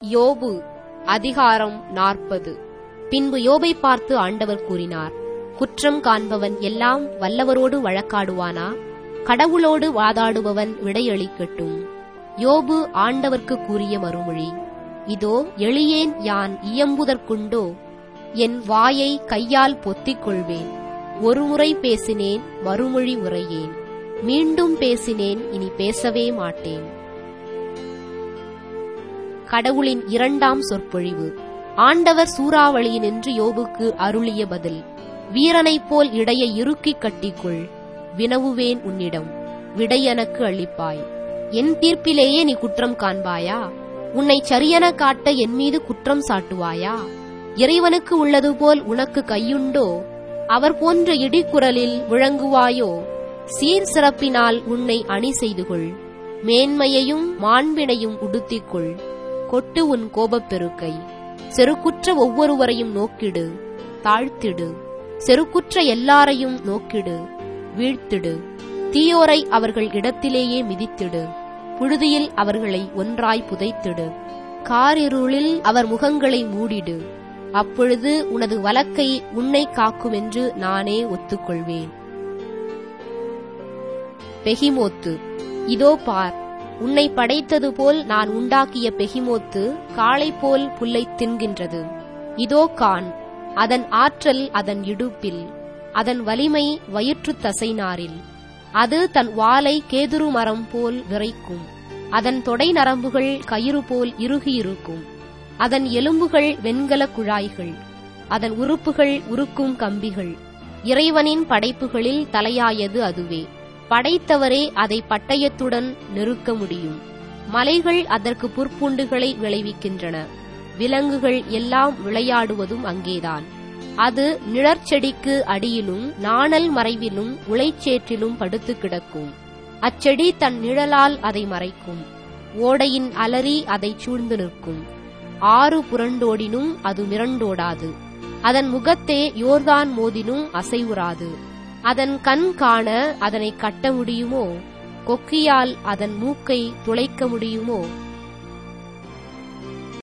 யோபு அதிகாரம் நாற்பது பின்பு யோபை பார்த்து ஆண்டவர் கூறினார் குற்றம் காண்பவன் எல்லாம் வல்லவரோடு வழக்காடுவானா கடவுளோடு வாதாடுபவன் விடையளிக்கட்டும் யோபு ஆண்டவர்க்கு கூறிய மறுமொழி இதோ எளியேன் யான் இயம்புதற்குண்டோ என் வாயை கையால் பொத்திக் கொள்வேன் ஒருமுறை பேசினேன் மறுமொழி உரையேன் மீண்டும் பேசினேன் இனி பேசவே மாட்டேன் கடவுளின் இரண்டாம் சொற்பொழிவு ஆண்டவர் சூறாவளியினின்று யோபுக்கு அருளிய பதில் வீரனைப் போல் இடையை இறுக்கிக் கட்டிக்கொள் வினவுவேன் உன்னிடம் விடை எனக்கு அளிப்பாய் என் தீர்ப்பிலேயே நீ குற்றம் காண்பாயா உன்னை சரியென காட்ட என் மீது குற்றம் சாட்டுவாயா இறைவனுக்கு உள்ளது போல் உனக்கு கையுண்டோ அவர் போன்ற இடிக்குரலில் விளங்குவாயோ சீர் சிறப்பினால் உன்னை அணி செய்து கொள் மேன்மையையும் மாண்பினையும் உடுத்திக்கொள் கொட்டு உன் கோபப்பெருக்கை செருக்குற்ற ஒவ்வொருவரையும் நோக்கிடு தாழ்த்திடு செருக்குற்ற எல்லாரையும் நோக்கிடு வீழ்த்திடு தீயோரை அவர்கள் இடத்திலேயே மிதித்திடு புழுதியில் அவர்களை ஒன்றாய் புதைத்திடு காரிருளில் அவர் முகங்களை மூடிடு அப்பொழுது உனது வழக்கை உன்னை காக்கும் என்று நானே ஒத்துக்கொள்வேன் பெகிமோத்து இதோ பார் உன்னை படைத்தது போல் நான் உண்டாக்கிய பெகிமோத்து காளை போல் புல்லை தின்கின்றது இதோ கான் அதன் ஆற்றல் அதன் இடுப்பில் அதன் வலிமை வயிற்று தசைநாரில் அது தன் வாலை கேதுரு மரம் போல் விரைக்கும் அதன் தொடை நரம்புகள் கயிறு போல் இறுகியிருக்கும் அதன் எலும்புகள் வெண்கல குழாய்கள் அதன் உறுப்புகள் உருக்கும் கம்பிகள் இறைவனின் படைப்புகளில் தலையாயது அதுவே படைத்தவரே அதை பட்டயத்துடன் நெருக்க முடியும் மலைகள் அதற்கு புற்புண்டுகளை விளைவிக்கின்றன விலங்குகள் எல்லாம் விளையாடுவதும் அங்கேதான் அது நிழற்செடிக்கு அடியிலும் நாணல் மறைவிலும் உளைச்சேற்றிலும் படுத்து கிடக்கும் அச்செடி தன் நிழலால் அதை மறைக்கும் ஓடையின் அலறி அதை சூழ்ந்து நிற்கும் ஆறு புரண்டோடினும் அது மிரண்டோடாது அதன் முகத்தே யோர்தான் மோதினும் அசைவுறாது அதன் கண் காண அதனை கட்ட முடியுமோ கொக்கியால் அதன் மூக்கை துளைக்க முடியுமோ